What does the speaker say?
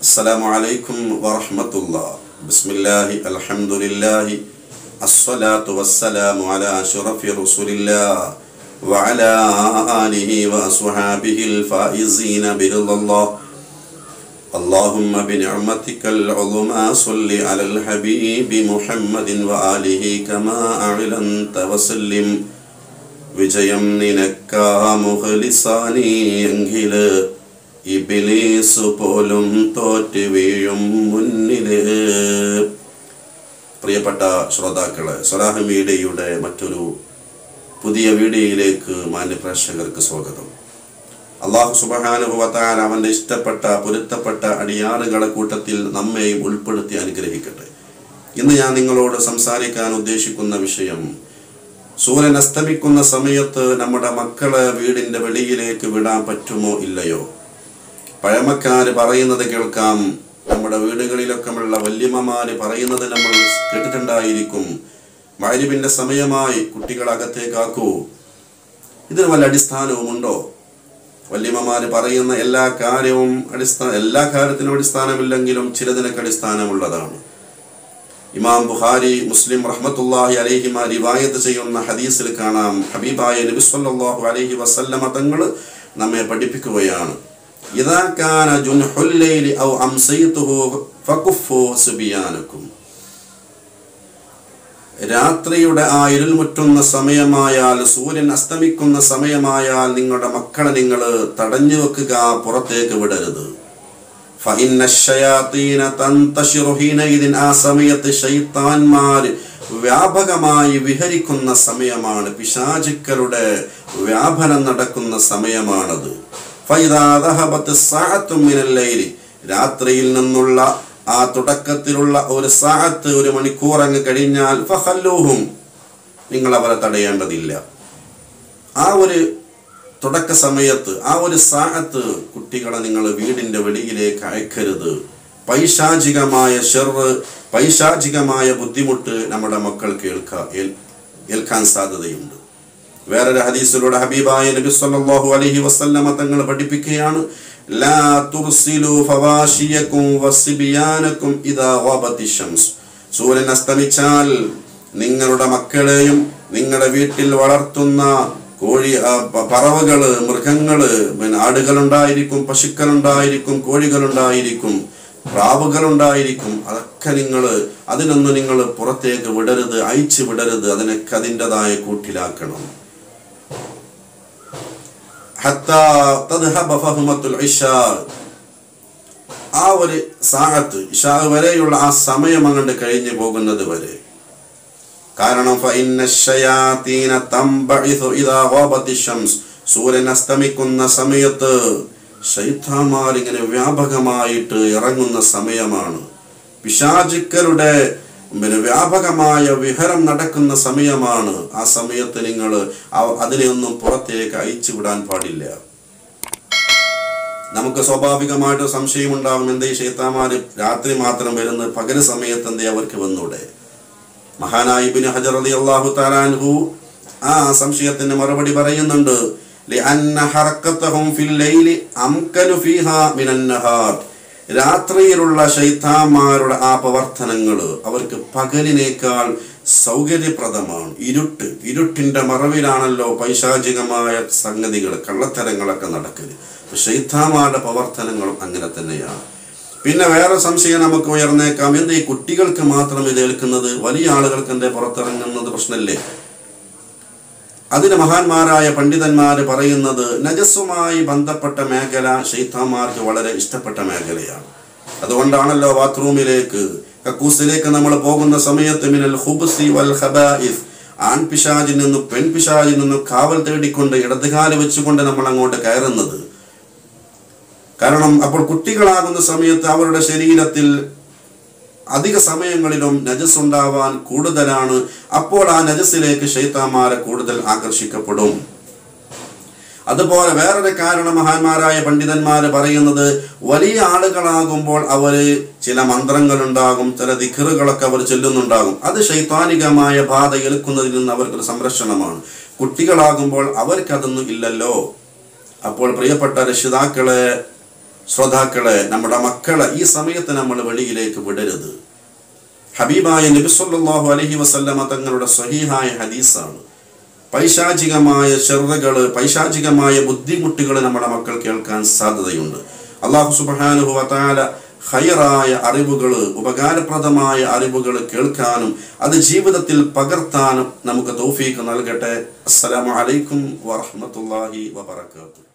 السلام عليكم ورحمة الله بسم الله الحمد لله الصلاة والسلام على أشرف رسول الله وعلى آله وأصحابه الفائزين برضا الله اللهم بنعمتك العظمى صل على الحبيب محمد وآله كما أعلنت وسلم വിജയം നിനക്കാമുഖലിസാനി എങ്കില് ഇബിലീസ് പോലും തോറ്റ് വീഴും മുന്നില് പ്രിയപ്പെട്ട ശ്രോതാക്കളെ സ്വലാഹ് മീഡിയയുടെ മറ്റൊരു പുതിയ വീഡിയോയിലേക്ക് മാന്യപ്രേക്ഷകർക്ക് സ്വാഗതം അള്ളാഹു സുബഹാനുഭവത്താൽ അവൻ്റെ ഇഷ്ടപ്പെട്ട പൊരുത്തപ്പെട്ട അടിയാറുകളെ കൂട്ടത്തിൽ നമ്മെയും ഉൾപ്പെടുത്തി അനുഗ്രഹിക്കട്ടെ ഇന്ന് ഞാൻ നിങ്ങളോട് സംസാരിക്കാൻ ഉദ്ദേശിക്കുന്ന വിഷയം സൂര്യൻ അസ്തമിക്കുന്ന സമയത്ത് നമ്മുടെ മക്കളെ വീടിന്റെ വെളിയിലേക്ക് വിടാൻ പറ്റുമോ ഇല്ലയോ പഴമക്കാര് പറയുന്നത് കേൾക്കാം നമ്മുടെ വീടുകളിലൊക്കെ ഉള്ള വല്യമ്മമാര് പറയുന്നത് നമ്മൾ കേട്ടിട്ടുണ്ടായിരിക്കും മഴരിവിന്റെ സമയമായി കുട്ടികൾ അകത്തേക്കാക്കൂ ഇതിന് വല്ല അടിസ്ഥാനവുമുണ്ടോ വല്യമ്മമാര് പറയുന്ന എല്ലാ കാര്യവും അടിസ്ഥാന എല്ലാ കാര്യത്തിനും അടിസ്ഥാനമില്ലെങ്കിലും ചിലതിനൊക്കെ അടിസ്ഥാനമുള്ളതാണ് ഇമാം ബുഖാരി മുസ്ലിം റഹ്മത്തുല്ലാഹി അലൈഹിമ റിവായത്ത് ചെയ്യുന്ന ഹദീസിൽ കാണാം ഹബീബായ നബി സല്ലല്ലാഹു അലൈഹി വസല്ലമ തങ്ങൾ നമ്മെ പഠിപ്പിക്കുകയാണ് ഇദാ കാന ജുൻഹുൽ ലൈലി ഔ അംസൈതുഹു ഫകുഫു സുബിയാനക്കും രാത്രിയുടെ ആ ഇരുൾ മുറ്റുന്ന സമയമായാൽ സൂര്യൻ അസ്തമിക്കുന്ന സമയമായാൽ നിങ്ങളുടെ മക്കളെ നിങ്ങൾ തടഞ്ഞു വെക്കുക പുറത്തേക്ക് വിടരുത് فإن الشياطين تنتشر حينئذ ആ സമയത്ത് ശൈത്താന്മാർ വ്യാപകമായി വിഹരിക്കുന്ന സമയമാണ് പിശാചുക്കളുടെ വ്യാപനം നടക്കുന്ന സമയമാണത് فإذا ذهبت الساعة من الليل രാത്രിയിൽ നിന്നുള്ള ആ തുടക്കത്തിലുള്ള ഒരു സാഹത്ത് ഒരു മണിക്കൂർ അങ്ങ് കഴിഞ്ഞാൽ ഫഹല്ലൂഹും നിങ്ങൾ അവരെ തടയേണ്ടതില്ല ആ ഒരു തുടക്ക സമയത്ത് ആ ഒരു സാഹത്ത് കുട്ടികളെ നിങ്ങൾ വീടിന്റെ വെളിയിലേക്ക് അയക്കരുത് പൈശാചികമായ ഷെറ് പൈശാചികമായ ബുദ്ധിമുട്ട് നമ്മുടെ മക്കൾ കേൾക്കാ ഏൽക്കാൻ സാധ്യതയുണ്ട് വേറൊരു ഹദീസിലൂടെ ഹബീബായ നബി സല്ലല്ലാഹു അലൈഹി വസല്ലമ തങ്ങൾ പഠിപ്പിക്കുകയാണ് ലാ തുർസിലു ഫവാഷിയക്കും വസിബിയാനക്കും ഇദാ ഗാബത്തി ഷംസ് സൂര്യൻ അസ്തമിച്ചാൽ നിങ്ങളുടെ മക്കളെയും നിങ്ങളുടെ വീട്ടിൽ വളർത്തുന്ന കോഴി പറവകള് മൃഗങ്ങള് പിന്നെ ആടുകളുണ്ടായിരിക്കും പശുക്കളുണ്ടായിരിക്കും കോഴികളുണ്ടായിരിക്കും പ്രാവുകളുണ്ടായിരിക്കും അതൊക്കെ നിങ്ങൾ അതിനൊന്നും നിങ്ങൾ പുറത്തേക്ക് വിടരുത് അയച്ചു വിടരുത് അതിനൊക്കെ അതിൻ്റെതായ കൂട്ടിലാക്കണം ആ ഒരു സാഹത്ത് ഇഷാ വരെയുള്ള ആ സമയം അങ്ങോട്ട് കഴിഞ്ഞു പോകുന്നത് വരെ കാരണം സൂര്യൻ അസ്തമിക്കുന്ന സമയത്ത് ശൈത്താന്മാർ ഇങ്ങനെ വ്യാപകമായിട്ട് ഇറങ്ങുന്ന സമയമാണ് പിശാചുക്കളുടെ പിന്നെ വ്യാപകമായ വിഹരം നടക്കുന്ന സമയമാണ് ആ സമയത്ത് നിങ്ങൾ അതിനെയൊന്നും പുറത്തേക്ക് അയച്ചു വിടാൻ പാടില്ല നമുക്ക് സ്വാഭാവികമായിട്ട് സംശയമുണ്ടാകും എന്തേ ശൈത്താമാര് രാത്രി മാത്രം വരുന്ന പകൽ സമയത്ത് എന്തേ അവർക്ക് വന്നൂടെ മഹാനായ ഇബ്നു ഹജർ റളിയല്ലാഹു തആല അൻഹു ആ സംശയത്തിന് മറുപടി പറയുന്നുണ്ട് لأن حركتهم في الليل أمكن فيها من النهار രാത്രിയിലുള്ള ശൈത്താന്മാരുടെ ആ പ്രവർത്തനങ്ങൾ അവർക്ക് പകലിനേക്കാൾ സൗകര്യപ്രദമാണ് ഇരുട്ട് ഇരുട്ടിന്റെ മറവിലാണല്ലോ പൈശാചികമായ സംഗതികൾ കള്ളത്തരങ്ങളൊക്കെ നടക്കല് ശൈത്താന്മാരുടെ പ്രവർത്തനങ്ങളും അങ്ങനെ തന്നെയാണ് പിന്നെ വേറെ സംശയം നമുക്ക് ഉയർന്നേക്കാം എന്ത് ഈ കുട്ടികൾക്ക് മാത്രം ഇത് ഏൽക്കുന്നത് വലിയ ആളുകൾക്ക് എന്തേ പുറത്തിറങ്ങുന്നത് പ്രശ്നമല്ലേ അതിന് മഹാന്മാരായ പണ്ഡിതന്മാർ പറയുന്നത് നജസ്സുമായി ബന്ധപ്പെട്ട മേഖല ഷെയ്ത്താന്മാർക്ക് വളരെ ഇഷ്ടപ്പെട്ട മേഖലയാണ് അതുകൊണ്ടാണല്ലോ ബാത്റൂമിലേക്ക് കക്കൂസിലേക്ക് നമ്മൾ പോകുന്ന സമയത്ത് മിനൽ ഹുബ്സി വൽ ഖബായിസ് ആൺപിശാജിൽ നിന്നും പെൺപിശാജിൽ നിന്നും കാവൽ തേടിക്കൊണ്ട് ഇടതുകാല് വെച്ചുകൊണ്ട് നമ്മൾ അങ്ങോട്ട് കയറുന്നത് കാരണം അപ്പോൾ കുട്ടികളാകുന്ന സമയത്ത് അവരുടെ ശരീരത്തിൽ അധിക സമയങ്ങളിലും നജസ് ഉണ്ടാവാൻ കൂടുതലാണ് അപ്പോൾ ആ നജസിലേക്ക് ഷെയ്ത്താമാരെ കൂടുതൽ ആകർഷിക്കപ്പെടും അതുപോലെ വേറൊരു കാരണം മഹാന്മാരായ പണ്ഡിതന്മാർ പറയുന്നത് വലിയ ആളുകളാകുമ്പോൾ അവര് ചില മന്ത്രങ്ങളുണ്ടാകും ചില ദിഖറുകളൊക്കെ അവർ ചൊല്ലുന്നുണ്ടാകും അത് ശൈത്താനികമായ ബാധ ഏൽക്കുന്നതിൽ നിന്ന് അവർക്കൊരു സംരക്ഷണമാണ് കുട്ടികളാകുമ്പോൾ അവർക്കതൊന്നും ഇല്ലല്ലോ അപ്പോൾ പ്രിയപ്പെട്ട രക്ഷിതാക്കളെ ശ്രോതാക്കളെ നമ്മുടെ മക്കളെ ഈ സമയത്ത് നമ്മൾ വെളിയിലേക്ക് വിടരുത് ഹബീബായ നബി സല്ലല്ലാഹു അലൈഹി വസല്ലമ തങ്ങളുടെ സ്വഹീഹായ ഹദീസാണ് പൈശാചികമായ ചെറുതകൾ പൈശാചികമായ ബുദ്ധിമുട്ടുകൾ നമ്മുടെ മക്കൾ കേൾക്കാൻ സാധ്യതയുണ്ട് അള്ളാഹു സുബ്ഹാനഹു വതആല ഹൈറായ അറിവുകൾ ഉപകാരപ്രദമായ അറിവുകൾ കേൾക്കാനും അത് ജീവിതത്തിൽ പകർത്താനും നമുക്ക് തൗഫീക്ക് നൽകട്ടെ അസ്സലാമു അലൈക്കും വറഹ്മത്തുള്ളാഹി വബറകാതുഹു